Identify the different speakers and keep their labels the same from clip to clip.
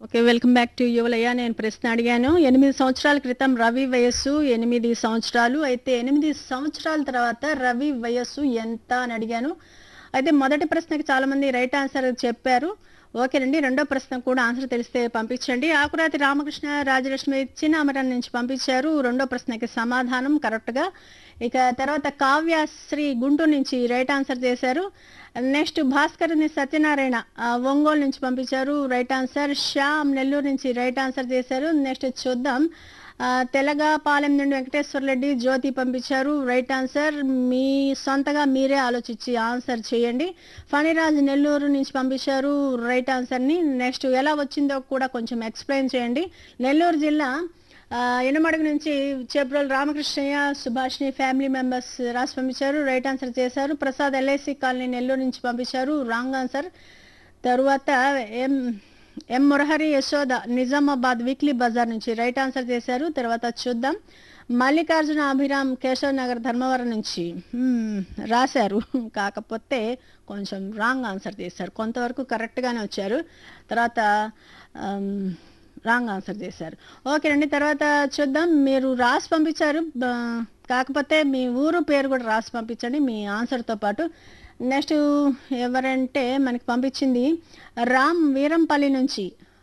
Speaker 1: okay welcome back to యువలయ్య నేను ప్రశ్న అడిగాను ఎనిమిది సంవత్సరాల క్రితం రవి వయస్సు ఎనిమిది సంవత్సరాలు అయితే ఎనిమిది సంవత్సరాల తర్వాత రవి వయస్సు ఎంత అని అడిగాను అయితే మొదటి ప్రశ్నకి చాలా మంది రైట్ ఆన్సర్ చెప్పారు ఓకేనండి రెండో ప్రశ్న కూడా ఆన్సర్ తెలిస్తే పంపించండి ఆకురాతి రామకృష్ణ రాజలక్ష్మి చిన్నామరం నుంచి పంపించారు రెండో ప్రశ్నకి సమాధానం కరెక్ట్గా ఇక తర్వాత కావ్యశ్రీ గుంటూరు నుంచి రైట్ ఆన్సర్ చేశారు నెక్స్ట్ భాస్కర్ని సత్యనారాయణ ఆ, ఒంగోలు నుంచి పంపించారు రైట్ ఆన్సర్ శ్యామ్ నెల్లూరు నుంచి రైట్ ఆన్సర్ చేశారు నెక్స్ట్ చూద్దాం ఆ, తెలగపాలెం నుండి వెంకటేశ్వర రెడ్డి జ్యోతి పంపించారు రైట్ ఆన్సర్ మీ సొంతగా మీరే ఆలోచించి ఆన్సర్ చేయండి ఫణిరాజ్ నెల్లూరు నుంచి పంపించారు రైట్ ఆన్సర్ని నెక్స్ట్ ఎలా వచ్చిందో కూడా కొంచెం ఎక్స్ప్లెయిన్ చేయండి నెల్లూరు జిల్లా ఆ, ఎనమడుగు నుంచి చేబ్రోల్ రామకృష్ణయ్య సుభాష్ని ఫ్యామిలీ మెంబర్స్ రాసి పంపించారు రైట్ ఆన్సర్ చేశారు ప్రసాద్ ఎల్ఐసి కాలనీ నెల్లూరు నుంచి పంపించారు రాంగ్ ఆన్సర్ తరువాత M M Murahari Yashoda Nizamabad weekly Bazar నుంచి రైట్ ఆన్సర్ చేశారు తర్వాత చూద్దాం మల్లికార్జున అభిరామ్ కేశవ్ నగర్ ధర్మవరం నుంచి హ్మ్, రాశారు కాకపోతే కొంచెం రాంగ్ ఆన్సర్ చేశారు కొంతవరకు కరెక్ట్గానే వచ్చారు తర్వాత ఆమ్, రాంగ్ ఆన్సర్ చేశారు ఓకేనండి తర్వాత చూద్దాం మీరు రాసి పంపించారు బ- కాకపోతే మీ ఊరు పేరు కూడా రాసి పంపించండి మీ ఆన్సర్తో పాటు నెక్స్ట్ ఎవరంటే మనకి పంపించింది రామ్ వీరంపల్లి నుంచి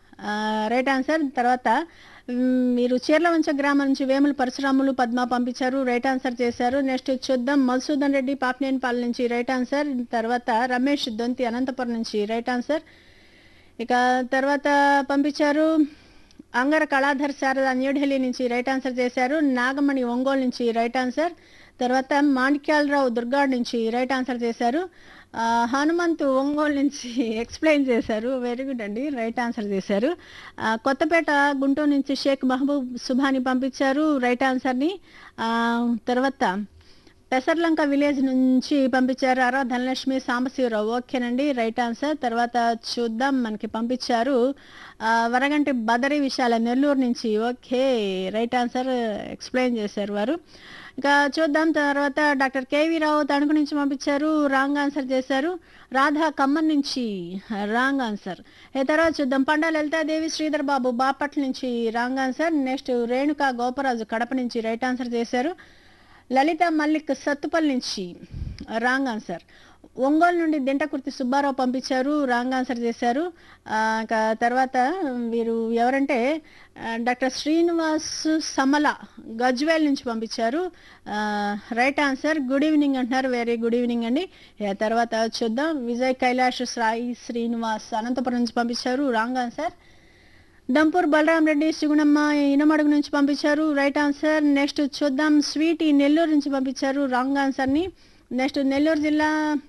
Speaker 1: రైట్ ఆన్సర్ తర్వాత మ్, మీరు చీర్లవంచ గ్రామం నుంచి వేముల పరశురాములు పద్మ పంపించారు రైట్ ఆన్సర్ చేశారు నెక్స్ట్ చూద్దాం మధుసూదన్ రెడ్డి పాపినేనిపాలెం నుంచి రైట్ ఆన్సర్ తర్వాత రమేష్ దొంతి అనంతపురం నుంచి రైట్ ఆన్సర్ ఇక తర్వాత పంపించారు అంగర కళాధర్ శారద న్యూఢిల్లీ నుంచి రైట్ ఆన్సర్ చేశారు నాగమణి ఒంగోలు నుంచి రైట్ ఆన్సర్ తర్వాత మాణిక్యాలరావు దుర్గాడ్ నుంచి రైట్ ఆన్సర్ చేశారు ఆ, హనుమంతు ఒంగోలు నుంచి ఎక్స్ప్లెయిన్ చేశారు వెరీ గుడ్ అండి రైట్ ఆన్సర్ చేశారు ఆ, కొత్తపేట గుంటూరు నుంచి షేక్ మహబూబ్ సుభాని పంపించారు రైట్ ఆన్సర్ని ఆ, తర్వాత పెసర్లంక విలేజ్ నుంచి పంపించారు అరా ధనలక్ష్మి సాంబశివరావు ఓకేనండి రైట్ ఆన్సర్ తర్వాత చూద్దాం మనకి పంపించారు ఆ, వరగంటి బదరి విశాల నెల్లూరు నుంచి ఓకే రైట్ ఆన్సర్ ఎక్స్ప్లెయిన్ చేశారు వారు ఇక చూద్దాం తర్వాత డాక్టర్ కేవీ రావు తణుకు నుంచి పంపించారు రాంగ్ ఆన్సర్ చేశారు రాధా ఖమ్మం నుంచి రాంగ్ ఆన్సర్ ఏ తర్వాత చూద్దాం పండా లలితాదేవి శ్రీధర్ బాబు బాపట్ల నుంచి wrong answer next Renuka Goparaju Kadapa నుంచి రైట్ ఆన్సర్ చేశారు లలిత మల్లిక్ సత్తుపల్లి నుంచి రాంగ్ ఆన్సర్ ఒంగోలు నుండి దింటకుర్తి సుబ్బారావు పంపించారు రాంగ్ ఆన్సర్ చేశారు ఆ, ఇంకా తర్వాత వీరు ఎవరంటే ఆ, డాక్టర్ శ్రీనివాస్ సమల గజ్వేల్ నుంచి పంపించారు ఆ, రైట్ ఆన్సర్ గుడ్ ఈవినింగ్ అంటున్నారు వెరీ గుడ్ ఈవినింగ్ అండి ఆ తర్వాత చూద్దాం విజయ్ కైలాష్ సాయి శ్రీనివాస్ అనంతపురం నుంచి పంపించారు రాంగ్ ఆన్సర్ దంపూర్ బలరాం రెడ్డి సుగుణమ్మ ఇనమడుగు నుంచి పంపించారు రైట్ ఆన్సర్ నెక్స్ట్ చూద్దాం స్వీట్ ఈ నెల్లూరు నుంచి పంపించారు రాంగ్ ఆన్సర్ని నెక్స్ట్ నెల్లూరు జిల్లా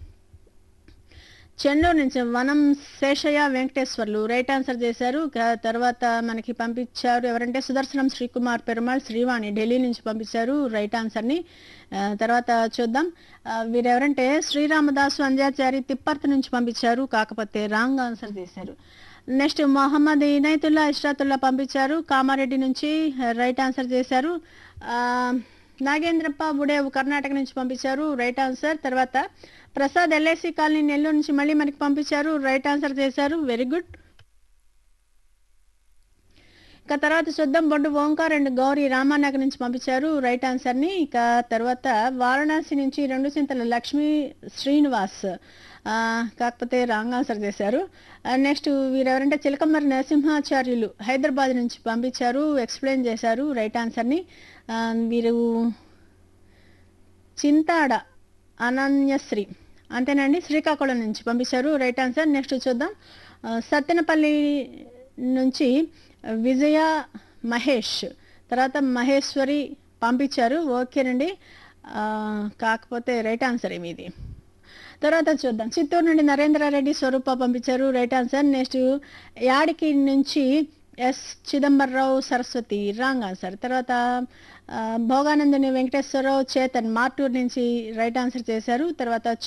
Speaker 1: చెన్నూరు నుంచి వనం శేషయ్య వెంకటేశ్వర్లు రైట్ ఆన్సర్ చేశారు క- తర్వాత మనకి పంపించారు ఎవరంటే సుదర్శనం శ్రీకుమార్ పెరుమాళ్ శ్రీవాణి ఢిల్లీ నుంచి పంపించారు రైట్ ఆన్సర్ని ఆ, తర్వాత చూద్దాం ఆ, వీరెవరంటే శ్రీరామదాసు అంజాచారి తిప్పర్తి నుంచి పంపించారు కాకపోతే రాంగ్ ఆన్సర్ చేశారు నెక్స్ట్ మొహమ్మద్ ఇనైతుల్లా ఇష్రాతుల్లా పంపించారు కామారెడ్డి నుంచి రైట్ ఆన్సర్ చేశారు ఆ, నాగేంద్రప్ప బుడేవు కర్ణాటక నుంచి పంపించారు రైట్ ఆన్సర్ తర్వాత ప్రసాద్ ఎల్ఐసి కాలనీ నెల్లూరు నుంచి మళ్ళీ మనకి పంపించారు రైట్ ఆన్సర్ చేశారు వెరీ గుడ్ ఇక తర్వాత చూద్దాం బొడ్డు ఓంకార్ అండ్ గౌరీ రామానగర్ నుంచి పంపించారు రైట్ ఆన్సర్ని ఇక తర్వాత వారణాసి నుంచి రెండు చింతల లక్ష్మీ శ్రీనివాస్ ఆ, కాకపోతే రాంగ్ ఆన్సర్ చేశారు నెక్స్ట్ వీరెవరంటే చిలకమ్మరి నరసింహాచార్యులు హైదరాబాద్ నుంచి పంపించారు ఎక్స్ప్లెయిన్ చేశారు రైట్ ఆన్సర్ని ఆ, వీరు చింతాడ అనన్యశ్రీ అంతేనండి శ్రీకాకుళం నుంచి పంపించారు రైట్ ఆన్సర్ నెక్స్ట్ చూద్దాం ఆ, సత్తెనపల్లి నుంచి విజయ మహేష్ తర్వాత మహేశ్వరి పంపించారు ఓకేనండి ఆ, కాకపోతే రైట్ ఆన్సర్ ఏమి ఇది తర్వాత చూద్దాం చిత్తూరు నుండి నరేంద్రారెడ్డి స్వరూప పంపించారు రైట్ ఆన్సర్ నెక్స్ట్ యాడికి నుంచి S Chidambararao Saraswati wrong answer తర్వాత ఆ, భోగానందని వెంకటేశ్వరరావు చేతన్ మార్టూర్ నుంచి రైట్ ఆన్సర్ చేశారు తర్వాత